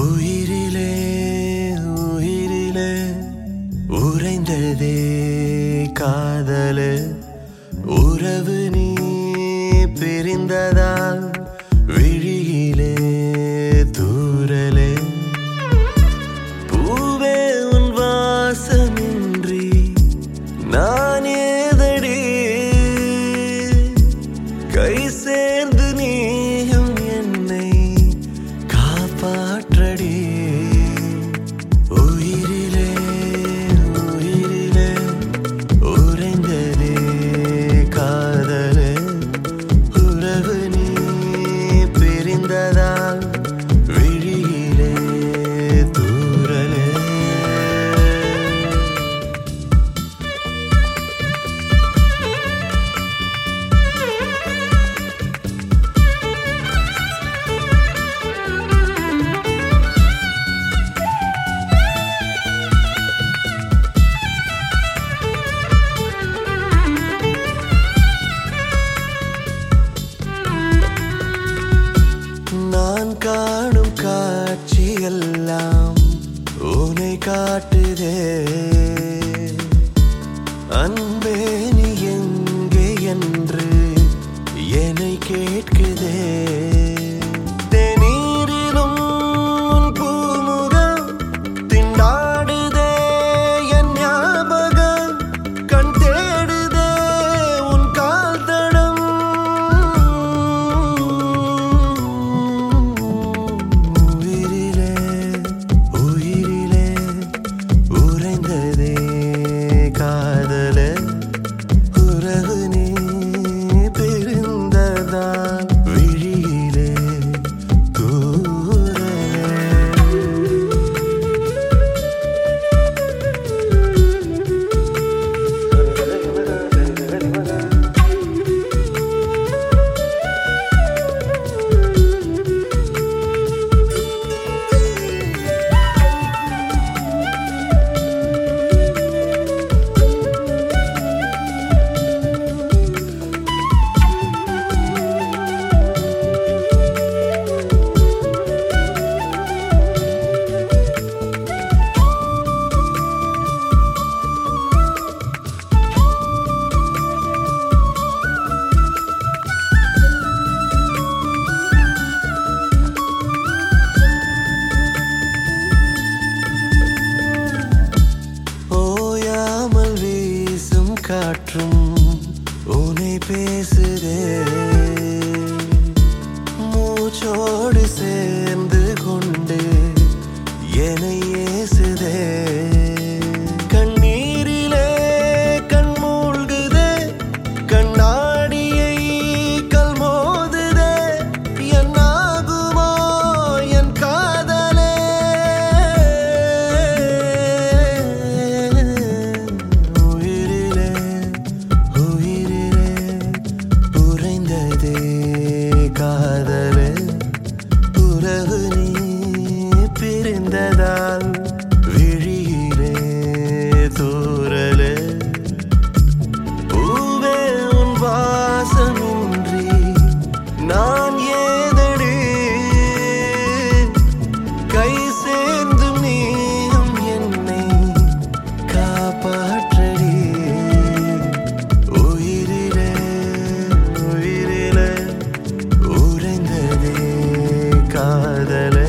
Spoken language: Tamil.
உயிரிலே உயிரிலே உறைந்ததே காதலு உறவு நீ பிரிந்ததால் விழியிலே தூரலே பூவே உன் வாசமின்றி நான் ஏதடி கை சேர்ந்து நீயும் என்னை காப்பாற்றடி உயிரிலே உயிரிலே உறைந்ததே காதலே உறவு நீ பிரிந்ததால் விழியிலே தூரலே நான் காணும் காட்சியெல்லாம் உனை காட்டுதே அன்பே நீ எங்கே என்று என்னை கேட்குதே தேநீரிலும் உன் பூமுகம் திண்டாடுதே என் ஞாபகம் கண் தேடுதே உன் கால் தடம் உயிரிலே உயிரிலே உறைந்ததே காதலே உறவு நீ பிரிந்ததால் விழியிலே தூரலே ஓயாமல் வீசும் காற்றும் உனை பேசுதே மூச்சோடு சேர்ந்து கொண்டு என்னை ஏசுதே கண்ணீரிலே கண் மூழ்குதே கண்ணாடியை கல் மோதுதே என்னாகுமோ என் காதலே உயிரிலே உயிரிலே உறைந்ததே காதலே உறவு நீ பிரிந்ததால் விழியிலே தூரலே பூவே உன் வாசமின்றி நான் ஏதடி கை சேர்ந்து நீயும் என்னை காப்பாற்றடி உயிரிலே உயிரிலே உறைந்ததே காதலே